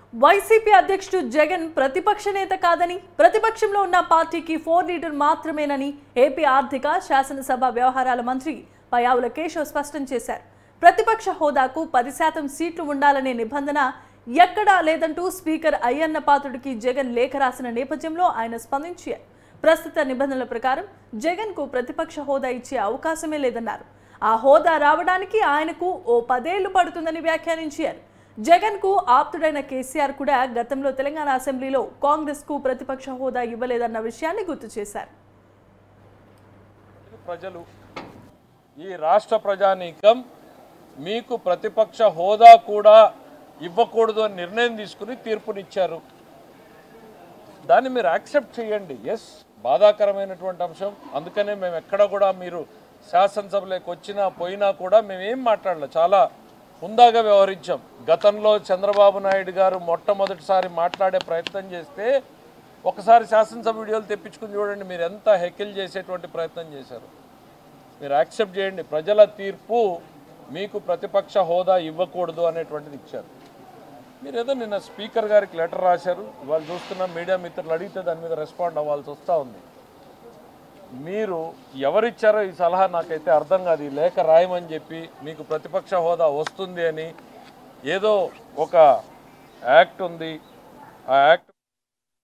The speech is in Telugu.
వైసీపీ అధ్యక్షుడు జగన్ ప్రతిపక్ష నేత కాదని ప్రతిపక్షంలో ఉన్న పార్టీకి ఫోర్ లీడర్ మాత్రమేనని ఏపీ ఆర్థిక శాసనసభ వ్యవహారాల మంత్రి పయావుల కేశవ్ స్పష్టం చేశారు ప్రతిపక్ష హోదాకు పది శాతం సీట్లు ఉండాలనే నిబంధన ఎక్కడా లేదంటూ స్పీకర్ అయ్యన్న పాత్రుడికి జగన్ లేఖ రాసిన నేపథ్యంలో ఆయన స్పందించారు ప్రస్తుత నిబంధనల ప్రకారం జగన్ కు ప్రతిపక్ష హోదా ఇచ్చే అవకాశమే లేదన్నారు ఆ హోదా రావడానికి ఆయనకు ఓ పదేళ్లు పడుతుందని వ్యాఖ్యానించారు జగన్ కు ఆప్తుడైన కేసీఆర్ కూడా గతంలో తెలంగాణ అసెంబ్లీలో కాంగ్రెస్ కు ప్రతిపక్ష హోదా ఇవ్వలేదన్న విషయాన్ని గుర్తు చేశారు ప్రజలు ఈ రాష్ట్ర ప్రజానీకం మీకు ప్రతిపక్ష హోదా కూడా ఇవ్వకూడదు అని నిర్ణయం తీసుకుని తీర్పునిచ్చారు దాన్ని మీరు యాక్సెప్ట్ చేయండి ఎస్ బాధాకరమైనటువంటి అంశం అందుకనే మేము ఎక్కడ కూడా మీరు శాసనసభలోకి వచ్చినా పోయినా కూడా మేము ఏం మాట్లాడలే చాలా హుందాగా వ్యవహరించాం గతంలో చంద్రబాబు నాయుడు గారు మొట్టమొదటిసారి మాట్లాడే ప్రయత్నం చేస్తే ఒకసారి శాసనసభ వీడియోలు తెప్పించుకుని చూడండి మీరు ఎంత హెకిల్ చేసేటువంటి ప్రయత్నం చేశారు మీరు యాక్సెప్ట్ చేయండి ప్రజల తీర్పు మీకు ప్రతిపక్ష హోదా ఇవ్వకూడదు అనేటువంటిది ఇచ్చారు మీరు ఏదో నిన్న స్పీకర్ గారికి లెటర్ రాశారు వాళ్ళు చూస్తున్న మీడియా మిత్రులు అడిగితే దాని మీద రెస్పాండ్ అవ్వాల్సి వస్తూ ఉంది మీరు ఎవరిచ్చారో ఈ సలహా నాకైతే అర్థం కాదు ఈ లేఖ రాయమని చెప్పి మీకు ప్రతిపక్ష హోదా వస్తుంది అని ఏదో ఒక యాక్ట్ ఉంది ఆ యాక్ట్